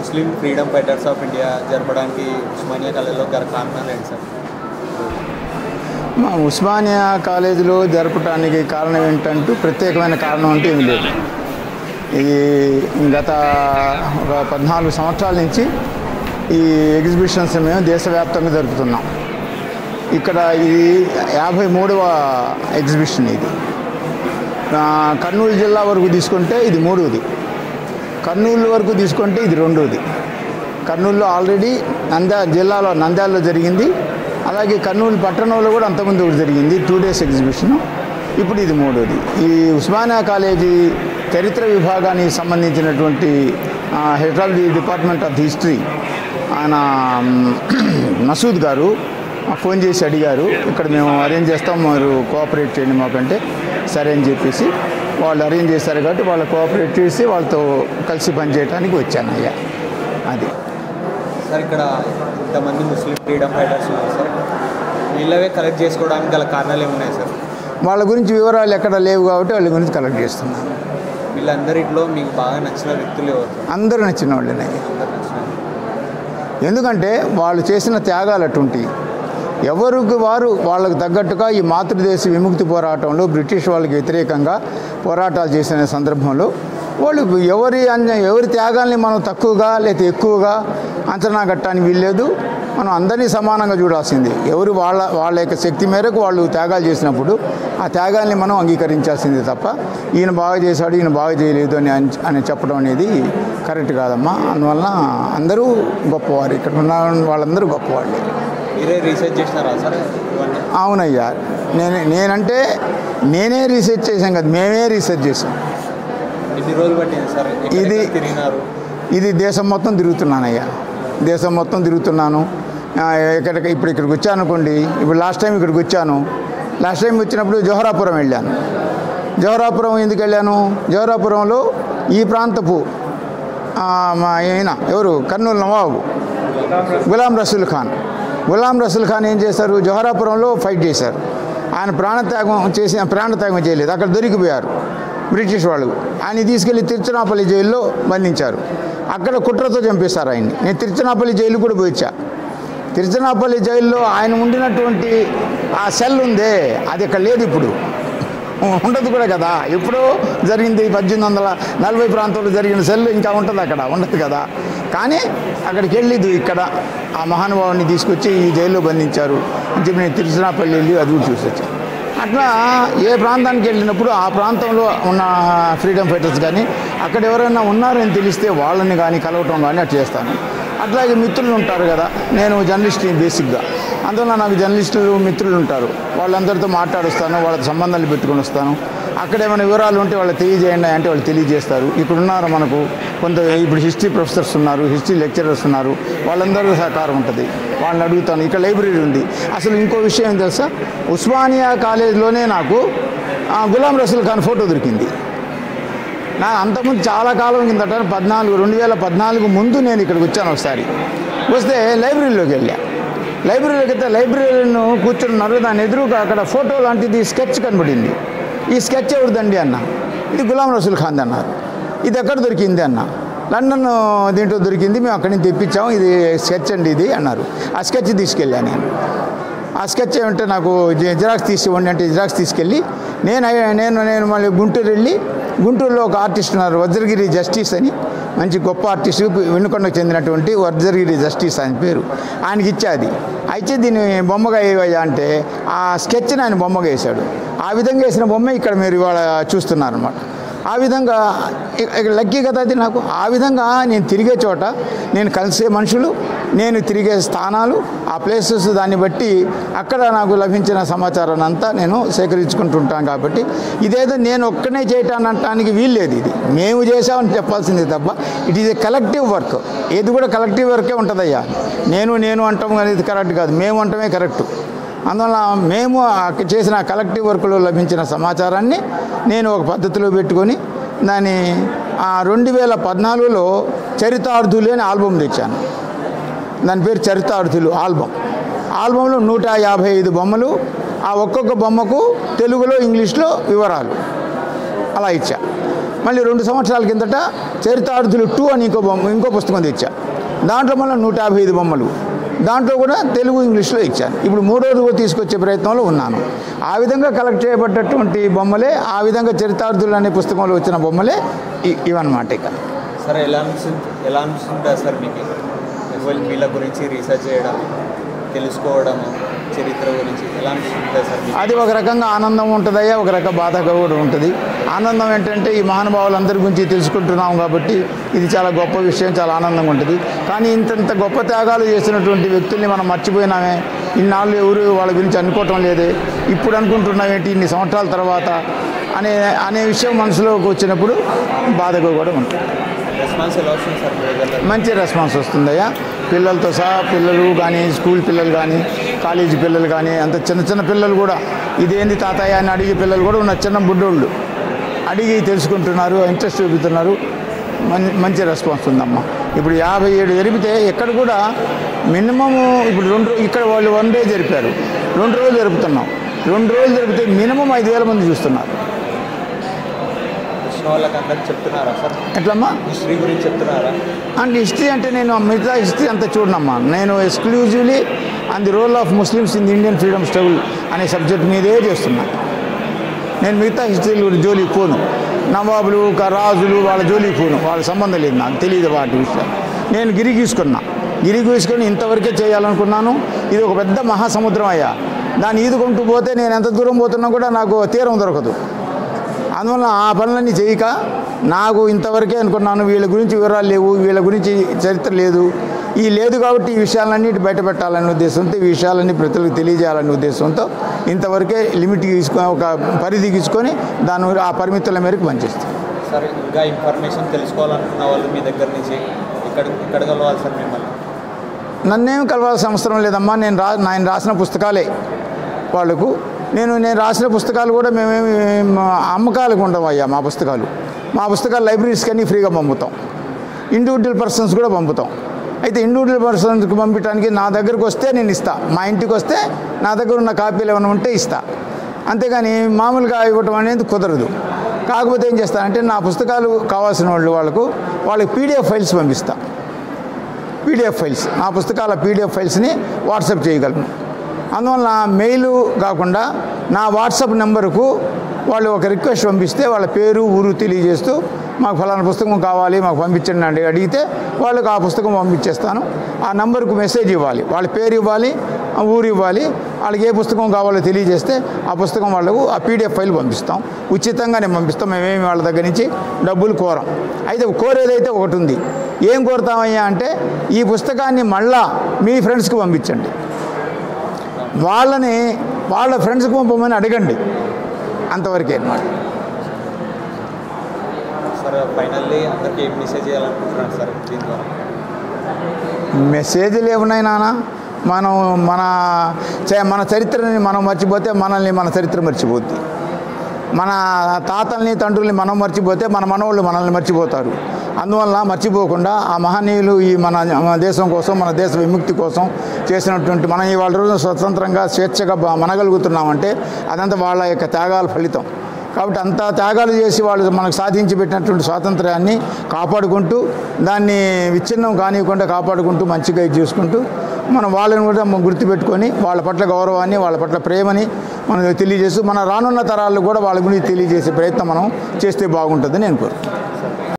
Muslim freedom fighters of India జరపడానికి ఉస్మానియా కళలో గల కారణాలు ఏంటి సార్ మా ఉస్మానియా కాలేజీలో జరపడానికి కారణం ఏంటంటూ ప్రత్యేకమైన కారణం అంటూ ఏమీ లేదు ఇది గత ఒక పద్నాలుగు సంవత్సరాల నుంచి ఈ ఎగ్జిబిషన్స్ మేము దేశవ్యాప్తంగా జరుపుతున్నాం ఇక్కడ ఇది యాభై మూడవ ఎగ్జిబిషన్ ఇది ఆ, కర్నూలు జిల్లా వరకు తీసుకుంటే ఇది మూడవది కర్నూలు వరకు తీసుకుంటే ఇది రెండోది కర్నూలులో ఆల్రెడీ నంద్యా జిల్లాలో నంద్యాలలో జరిగింది అలాగే కర్నూలు పట్టణంలో కూడా అంతకుముందు ఒకటి జరిగింది టూ డేస్ ఎగ్జిబిషన్ ఇప్పుడు ఇది మూడోది ఈ ఉస్మానియా కాలేజీ చరిత్ర విభాగానికి సంబంధించినటువంటి head of the department of history ఆయన మ్, మసూద్ గారు ఆ, ఫోన్ చేసి అడిగారు ఇక్కడ మేము అరేంజ్ చేస్తాం మీరు కోఆపరేట్ చేయండి మాకంటే సరే అని చెప్పేసి వాళ్ళు అరేంజ్ చేశారు కాబట్టి వాళ్ళు కోఆపరేట్ చేసి వాళ్ళతో కలిసి పనిచేయడానికి వచ్చాను అయ్యా అది సార్ ఇక్కడ ఇంతమంది ముస్లిం ఫ్రీడమ్ ఫైటర్స్ ఉన్నారు సార్ వీళ్ళవే కలెక్ట్ చేసుకోవడానికి గల కారణాలు ఏమున్నాయి సార్ వాళ్ళ గురించి వివరాలు ఎక్కడ లేవు కాబట్టి వాళ్ళ గురించి కలెక్ట్ చేస్తున్నాను వీళ్ళందరిలో మీకు బాగా నచ్చిన వ్యక్తులు ఎవరు సార్ అందరూ నచ్చిన వాళ్ళని అందరు నచ్చిన ఎందుకంటే వాళ్ళు చేసిన త్యాగాలు అటువంటివి ఎవరికి వారు వాళ్ళకు తగ్గట్టుగా ఈ మాతృదేశ విముక్తి పోరాటంలో బ్రిటిష్ వాళ్ళకి వ్యతిరేకంగా పోరాటాలు చేసిన సందర్భంలో వాళ్ళు ఎవరి అన్య ఎవరి త్యాగాల్ని మనం తక్కువగా లేదా ఎక్కువగా అంచనా కట్టడానికి వీల్లేదు మనం అందరినీ సమానంగా చూడాల్సింది ఎవరు వాళ్ళ వాళ్ళ యొక్క శక్తి మేరకు వాళ్ళు త్యాగాలు చేసినప్పుడు ఆ త్యాగాల్ని మనం అంగీకరించాల్సిందే తప్ప ఈయన బాగా చేశాడు ఈయన బాగా చేయలేదు అని అన్- అని చెప్పడం అనేది కరెక్ట్ కాదమ్మా అందువలన అందరూ గొప్పవారు ఇక్కడ ఉన్న వాళ్ళందరూ గొప్పవాళ్ళే మీరే రీసెర్చ్ చేసినారా సార్ ఇవన్నీ అవునయ్యా నేను నేనంటే నేనే రీసెర్చ్ చేశాం కదా మేమే రీసెర్చ్ చేసాం ఎన్ని రోజులు పట్టింది సార్ ఇది- ఇది తిరిగినారు ఇది దేశం మొత్తం తిరుగుతున్నానయ్యా దేశం మొత్తం తిరుగుతున్నాను ఆ, ఇక్కడ ఇప్పుడు ఇక్కడికి వచ్చాను అనుకోండి ఇప్పుడు లాస్ట్ టైం ఇక్కడికి వచ్చాను లాస్ట్ టైం వచ్చినప్పుడు జోహరాపురం వెళ్ళాను జోహరాపురం ఎందుకు వెళ్ళాను జోహరాపురంలో ఈ ప్రాంతపు ఆ, మా ఆయన ఎవరు కర్నూలు నవాబు గులాం రసూల్ ఖాన్ గులాం రసూల్ ఖాన్ ఏం చేశారు జోహరాపురంలో ఫైట్ చేశారు ఆయన ప్రాణత్యాగం చేసిన ప్రాణత్యాగం చేయలేదు అక్కడ దొరికిపోయారు బ్రిటిష్ వాళ్ళు ఆయన తీసుకెళ్లి తిరుచనాపల్లి జైల్లో బంధించారు అక్కడ కుట్రతో చంపేశారు ఆయన్ని నేను తిరుచనాపల్లి జైలు కూడా పోయిచ్చా తిరుచనాపల్లి జైల్లో ఆయన ఉండినటువంటి ఆ సెల్ ఉందే అది ఇక్కడ లేదు ఇప్పుడు ఉండదు కూడా కదా ఎప్పుడో జరిగింది పద్దెనిమిది వందల నలభై ప్రాంతంలో జరిగిన సెల్ ఇంకా ఉంటుంది అక్కడ ఉండదు కదా కానీ అక్కడికి వెళ్ళి ఇది ఇక్కడ ఆ మహానుభావుని తీసుకొచ్చి ఈ జైల్లో బంధించారు అని చెప్పి నేను తిరుచినాపల్లి వెళ్ళి అది కూడా చూసి వచ్చాను అట్లా ఏ ప్రాంతానికి వెళ్ళినప్పుడు ఆ ప్రాంతంలో ఉన్న ఫ్రీడమ్ ఫైటర్స్ కానీ అక్కడ ఎవరైనా ఉన్నారని తెలిస్తే వాళ్ళని కానీ కలవటం కానీ అట్లా చేస్తాను అట్లాగే మిత్రులు ఉంటారు కదా నేను జర్నలిస్ట్ బేసిక్గా అందువల్ల నాకు జర్నలిస్టులు మిత్రులు ఉంటారు వాళ్ళందరితో మాట్లాడుస్తాను వాళ్ళతో సంబంధాలు పెట్టుకొని వస్తాను అక్కడ ఏమైనా వివరాలు ఉంటే వాళ్ళు తెలియజేయండి అంటే వాళ్ళు తెలియజేస్తారు ఇక్కడ ఉన్నారు మనకు కొంత ఇప్పుడు హిస్టరీ ప్రొఫెసర్స్ ఉన్నారు హిస్టరీ లెక్చరర్స్ ఉన్నారు వాళ్ళందరూ సహకారం ఉంటుంది వాళ్ళని అడుగుతాను ఇక్కడ లైబ్రరీ ఉంది అసలు ఇంకో విషయం ఏం తెలుసా ఉస్మానియా కాలేజ్లోనే నాకు ఆ, గులాం రసూల్ ఖాన్ ఫోటో దొరికింది నా అంతకుముందు చాలా కాలం కిందట పద్నాలుగు రెండు వేల పద్నాలుగు ముందు నేను ఇక్కడికి వచ్చాను ఒకసారి వస్తే లైబ్రరీలోకి వెళ్ళా లైబ్రరీలోకి వెళ్తే లైబ్రరీను కూర్చున్నారు దాని ఎదురుగా అక్కడ ఫోటో లాంటిది స్కెచ్ కనబడింది ఈ స్కెచ్ ఎవరిదండి అన్న ఇది గులాం రసూల్ ఖాన్ అన్నారు ఇది ఎక్కడ దొరికింది అన్న లండన్ దీంట్లో దొరికింది మేము అక్కడి నుంచి తెప్పించాము ఇది స్కెచ్ అండి ఇది అన్నారు ఆ స్కెచ్ తీసుకెళ్ళాను నేను ఆ స్కెచ్ ఏమంటే నాకు జి- జిరాక్స్ తీసి ఇవ్వండి అంటే జిరాక్స్ తీసుకెళ్ళి నేను అయ్య- నేను నేను మళ్ళీ గుంటూరు వెళ్ళి గుంటూరులో ఒక ఆర్టిస్ట్ ఉన్నారు వజ్రగిరి జస్టిస్ అని మంచి గొప్ప ఆర్టిస్ట్ వెన్నుకొండకు చెందినటువంటి వజ్రగిరి జస్టిస్ ఆయన పేరు ఆయనకి ఇచ్చాది అయితే దీన్ని బొమ్మగా వేయవయ్యా అంటే ఆ స్కెచ్ని ఆయన బొమ్మగా వేశాడు ఆ విధంగా వేసిన బొమ్మ ఇక్కడ మీరు ఇవాళ చూస్తున్నారన్నమాట ఆ విధంగా ఇ- ఇక లక్కీ కదా అది నాకు ఆ విధంగా నేను తిరిగే చోట నేను కలిసే మనుషులు నేను తిరిగే స్థానాలు ఆ ప్లేసెస్ దాన్ని బట్టి అక్కడ నాకు లభించిన సమాచారాన్ని అంతా నేను సేకరించుకుంటుంటాను కాబట్టి ఇదేదో నేను ఒక్కనే చేయటానికి వీల్లేదు ఇది మేము చేసామని చెప్పాల్సిందే తప్ప it is a collective work ఏది కూడా కలెక్టివ్ వర్కే ఉంటుందయ్యా నేను నేను అంటాం అనేది కరెక్ట్ కాదు మేము అంటమే కరెక్ట్ అందువల్ల మేము ఆ చేసిన కలెక్టివ్ వర్క్లో లభించిన సమాచారాన్ని నేను ఒక పద్ధతిలో పెట్టుకొని దాన్ని ఆ రెండు వేల పద్నాలుగులో చరితార్థులు అని ఆల్బమ్ తెచ్చాను దాని పేరు చరితార్థులు ఆల్బమ్ ఆల్బంలో నూట యాభై ఐదు బొమ్మలు ఆ ఒక్కొక్క బొమ్మకు తెలుగులో ఇంగ్లీష్లో వివరాలు అలా ఇచ్చా మళ్ళీ రెండు సంవత్సరాల కిందట చరితార్థులు టూ అని ఇంకో బొమ్మ ఇంకో పుస్తకం తెచ్చా దాంట్లో మళ్ళీ నూట యాభై ఐదు బొమ్మలు దాంట్లో కూడా తెలుగు ఇంగ్లీష్లో ఇచ్చాను ఇప్పుడు మూడోది కూడా తీసుకొచ్చే ప్రయత్నంలో ఉన్నాను ఆ విధంగా కలెక్ట్ చేయబడ్డటువంటి బొమ్మలే ఆ విధంగా చరితార్థులు అనే పుస్తకంలో వచ్చిన బొమ్మలే ఇ- ఇవన్నమాట ఇక సార్ ఎలా అనిపిస్తుంది ఎలా అనిపిస్తుంటుంది సార్ మీకు ఎవరి వీళ్ళ గురించి రీసెర్చ్ చేయడం తెలుసుకోవడం చరిత్ర గురించి ఎలా అనిపిస్తుంది సార్ మీకు అది ఒక రకంగా ఆనందం ఉంటుందయ్యా ఒక రకం బాధ కూడా ఉంటుంది ఆనందం ఏంటంటే ఈ మహానుభావులందరి గురించి తెలుసుకుంటున్నాం కాబట్టి ఇది చాలా గొప్ప విషయం చాలా ఆనందంగా ఉంటుంది కానీ ఇంతంత గొప్ప త్యాగాలు చేసినటువంటి వ్యక్తుల్ని మనం మర్చిపోయినామే ఇన్నాళ్ళు ఎవరు వాళ్ళ గురించి అనుకోవటం లేదే ఇప్పుడు అనుకుంటున్నామేంటి ఇన్ని సంవత్సరాల తర్వాత అనే అనే విషయం మనసులోకి వచ్చినప్పుడు బాధగా కూడా ఉంటుంది రెస్పాన్స్ ఎలా వస్తుంది సార్ మీ దగ్గర మంచి రెస్పాన్స్ వస్తుందయ్యా పిల్లలతో సహా పిల్లలు కానీ స్కూల్ పిల్లలు కానీ కాలేజీ పిల్లలు కానీ అంత చిన్న చిన్న పిల్లలు కూడా ఇదేంది తాతయ్య అని అడిగే పిల్లలు కూడా ఉన్న చిన్న బుడ్డోళ్ళు అడిగి తెలుసుకుంటున్నారు ఇంట్రెస్ట్ చూపుతున్నారు మం మంచి రెస్పాన్స్ ఉందమ్మా ఇప్పుడు యాభై ఏడు జరిపితే ఎక్కడ కూడా మినిమము ఇప్పుడు రెండు రో- ఇక్కడ వాళ్ళు వన్ డే జరిపారు రెండు రోజులు జరుపుతున్నాం రెండు రోజులు జరిపితే మినిమం ఐదు వేల మంది చూస్తున్నారు వచ్చిన వాళ్ళకి అందరికి చెప్తున్నారా సార్ ఎట్లమ్మా హిస్టరీ గురించి చెప్తున్నారా అండ్ హిస్టరీ అంటే నేను మిగతా హిస్టరీ అంతా చూడనమ్మా నేను exclusively on the role of Muslims in the Indian freedom struggle అనే సబ్జెక్ట్ మీదే చేస్తున్నా నేను మిగతా హిస్టరీలు జోలికి పోను నవాబులు క- రాజులు వాళ్ళ జోలికి పోను వాళ్ళ సంబంధం లేదు నాకు తెలియదు వాటి విషయం నేను గిరి గీసుకున్నా గిరి గీసుకొని ఇంతవరకే చేయాలనుకున్నాను ఇది ఒక పెద్ద మహాసముద్రం అయ్యా దాన్ని ఈదుకుంటూ పోతే నేను ఎంత దూరం పోతున్నా కూడా నాకు తీరం దొరకదు అందువల్ల ఆ పనులన్నీ చేయక నాకు ఇంతవరకే అనుకున్నాను వీళ్ళ గురించి వివరాలు లేవు వీళ్ళ గురించి చరిత్ర లేదు ఈ లేదు కాబట్టి ఈ విషయాలన్నీ బయట పెట్టాలనే ఉద్దేశంతో ఈ విషయాలన్నీ ప్రజలకు తెలియజేయాలనే ఉద్దేశంతో ఇంతవరకే లిమిట్ తీసుకొని ఒక పరిధి తీసుకొని దాని ఆ పరిమితుల మేరకు పనిచేస్తాం సార్ ఇంకా ఇన్ఫర్మేషన్ తెలుసుకోవాలనుకున్న వాళ్ళు మీ దగ్గర నుంచి ఇక్కడ ఇక్కడ కలవాలి సార్ మిమ్మల్ని నన్నేం కలవాల్సిన అవసరం లేదమ్మా నేను రా నేను రాసిన పుస్తకాలే వాళ్ళకు నేను నేను రాసిన పుస్తకాలు కూడా మేమేమి మా అమ్మకాలకు ఉండవు అయ్యా మా పుస్తకాలు మా పుస్తకాలు లైబ్రరీస్కి అన్నీ ఫ్రీగా పంపుతాం ఇండివిజువల్ పర్సన్స్ కూడా పంపుతాం అయితే ఇండివిజువల్ పర్సన్స్కి పంపించడానికి నా దగ్గరకు వస్తే నేను ఇస్తా మా ఇంటికి వస్తే నా దగ్గర ఉన్న కాపీలు ఏమైనా ఉంటే ఇస్తా అంతేగాని మామూలుగా ఇవ్వటం అనేది కుదరదు కాకపోతే ఏం చేస్తానంటే నా పుస్తకాలు కావాల్సిన వాళ్ళు వాళ్ళకు వాళ్ళకి పీడిఎఫ్ ఫైల్స్ పంపిస్తా పీడిఎఫ్ ఫైల్స్ నా పుస్తకాల పీడిఎఫ్ ఫైల్స్ని వాట్సాప్ చేయగలను అందువల్ల మెయిల్ కాకుండా నా వాట్సాప్ నెంబరుకు వాళ్ళు ఒక రిక్వెస్ట్ పంపిస్తే వాళ్ళ పేరు ఊరు తెలియజేస్తూ మాకు ఫలానా పుస్తకం కావాలి మాకు పంపించండి అండి అడిగితే వాళ్ళకి ఆ పుస్తకం పంపించేస్తాను ఆ నంబర్కు మెసేజ్ ఇవ్వాలి వాళ్ళ పేరు ఇవ్వాలి ఆ ఊరు ఇవ్వాలి వాళ్ళకి ఏ పుస్తకం కావాలో తెలియజేస్తే ఆ పుస్తకం వాళ్ళకు ఆ పీడిఎఫ్ ఫైల్ పంపిస్తాం ఉచితంగానే పంపిస్తాం మేమేమి వాళ్ళ దగ్గర నుంచి డబ్బులు కోరం అయితే కోరేదైతే ఒకటి ఉంది ఏం కోరుతామయ్యా అంటే ఈ పుస్తకాన్ని మళ్ళా మీ ఫ్రెండ్స్కి పంపించండి వాళ్ళని వాళ్ళ ఫ్రెండ్స్కి పంపమని అడగండి అంతవరకే అన్నమాట సార్ ఫైనల్లీ అందరికీ ఏం మెసేజ్ చేయాలనుకుంటున్నాను సార్ దీని ద్వారా మెసేజ్లు ఏమున్నాయి నాన్న మనం మన చే- మన చరిత్రని మనం మర్చిపోతే మనల్ని మన చరిత్ర మర్చిపోద్ది మన తాతల్ని తండ్రుల్ని మనం మర్చిపోతే మన మనవాళ్ళు మనల్ని మర్చిపోతారు అందువల్ల మర్చిపోకుండా ఆ మహనీయులు ఈ మన మన దేశం కోసం మన దేశ విముక్తి కోసం చేసినటువంటి మనం ఇవాళ రోజున స్వతంత్రంగా స్వేచ్ఛగా బ- మనగలుగుతున్నామంటే అదంతా వాళ్ళ యొక్క త్యాగాల ఫలితం కాబట్టి అంత త్యాగాలు చేసి వాళ్ళు మనకు సాధించి పెట్టినటువంటి స్వాతంత్ర్యాన్ని కాపాడుకుంటూ దాన్ని విచ్ఛిన్నం కానివ్వకుండా కాపాడుకుంటూ మంచిగా ఇది చేసుకుంటూ మనం వాళ్ళని కూడా మనం గుర్తుపెట్టుకొని వాళ్ళ పట్ల గౌరవాన్ని వాళ్ళ పట్ల ప్రేమని మనం తెలియజేస్తూ మన రానున్న తరాలకు కూడా వాళ్ళ గురించి తెలియజేసే ప్రయత్నం మనం చేస్తే బాగుంటుందని నేను కోరుకుంటున్నాను